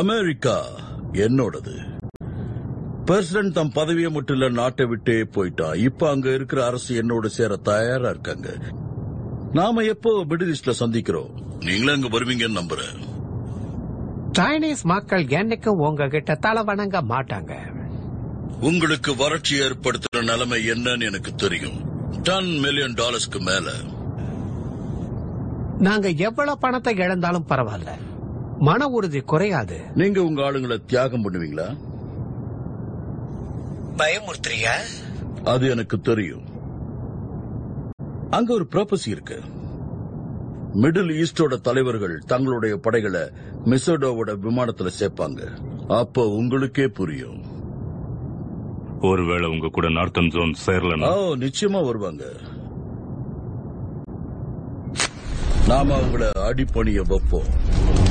America என்னோடது president தம் பதவியை மட்டும் இல்ல நாட்டை விட்டே போயிட்டான் இப்ப அங்க இருக்கிற அரசு என்னோட சேர தயாரா இருக்காங்க நாம எப்போ மிடில் ஈஸ்ட்ல சந்திக்கிறோம் நீங்களும் அங்க வருவீங்கன்னு நம்புறேன் சைனீஸ் மக்கள் என்னைக்கும் உங்ககிட்ட தலை வணங்க மாட்டாங்க உங்களுக்கு வறட்சி ஏற்படுத்துற நிலைமை என்னன்னு எனக்கு தெரியும் டன் மில்லியன் டாலர்ஸ்க்கு மேல நாங்க எவ்வளவு பணத்தை இழந்தாலும் பரவாயில்ல மன உறுதி குறையாது நீங்க உங்க ஆளுங்களை தியாகம் பண்ணுவீங்களா பயமுறுத்துறியா அது எனக்கு தெரியும் அங்க ஒரு ப்ராப்பசி இருக்கு மிடில் ஈஸ்டோட தலைவர்கள் தங்களுடைய படைகளை மிசோடோவோட விமானத்துல சேர்ப்பாங்க அப்போ உங்களுக்கே புரியும் ஒருவேளை உங்க கூட நார்த்தன் ஜோன் சேரலன்னா ஓ நிச்சயமா வருவாங்க நாம அவங்கள அடிப்பணிய வைப்போம்